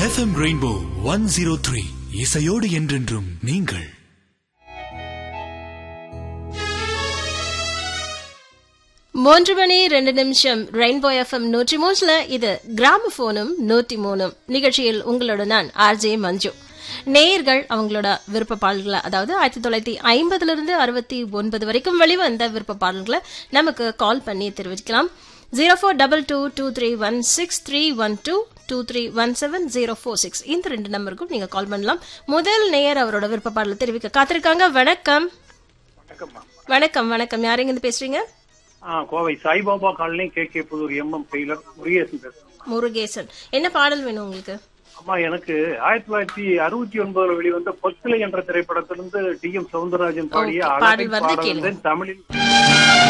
FM rainbow one zero three இசையோடு என்றென்றும் நீங்கள் மூன்று மணி ரெண்டு நிமிஷம் ரெயின்போ எஃப்எம் நூற்றி மூணுல இது கிராம போனும் நூற்றி மூணும் நிகழ்ச்சியில் உங்களோட நான் ஆர்ஜே மஞ்சு நேயர்கள் அவங்களோட விருப்ப பாடல்களை அதாவது ஆயிரத்தி தொள்ளாயிரத்தி ஐம்பதுல இருந்து அறுபத்தி ஒன்பது வரைக்கும் வெளிவந்த விருப்ப பாடல்களை நமக்கு கால் பண்ணி தெரிவிக்கலாம் zero four double two two three one six three one two two three one seven zero four six இந்த ரெண்டு நம்பருக்கும் நீங்க கால் பண்ணலாம் முதல் நேயர் அவரோட விருப்ப பாடலை தெரிவிக்க காத்திருக்காங்க வணக்கம் வணக்கம்மா வணக்கம் வணக்கம் யாருங்க இருந்து பேசுறீங்க ஆ Kovai Saibaba colony K K Pudur MM tailor Murugesan பேசுறேன் முருகேசன் என்ன பாடல் வேணும் உங்களுக்கு அம்மா எனக்கு ஆயிரத்தி தொள்ளாயிரத்தி அறுபத்தி ஒன்பதுல வெளிவந்த பொத்திலை என்ற திரைப்படத்திலிருந்து டி எம் சவுந்தரராஜன் பாடிய Okay, அழகை பாடல் வருது பாடல் கேளுங்க. வந்து தமிழில்